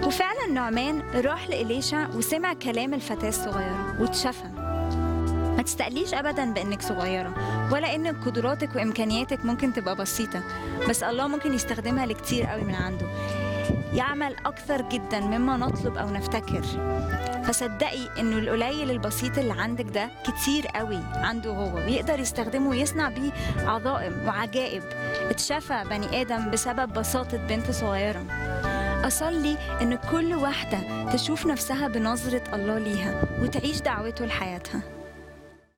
وفعلا نعمان راح لإليشع وسمع كلام الفتاة الصغيرة واتشفى ما تستقليش أبدا بأنك صغيرة ولا إن قدراتك وإمكانياتك ممكن تبقى بسيطة بس الله ممكن يستخدمها لكتير قوي من عنده يعمل أكثر جدا مما نطلب أو نفتكر فصدقي إنه القليل البسيط اللي عندك ده كتير قوي عنده هو ويقدر يستخدمه ويصنع بيه عظائم وعجائب اتشفى بني آدم بسبب بساطة بنت صغيرة أصلي إن كل واحدة تشوف نفسها بنظرة الله ليها وتعيش دعوته لحياتها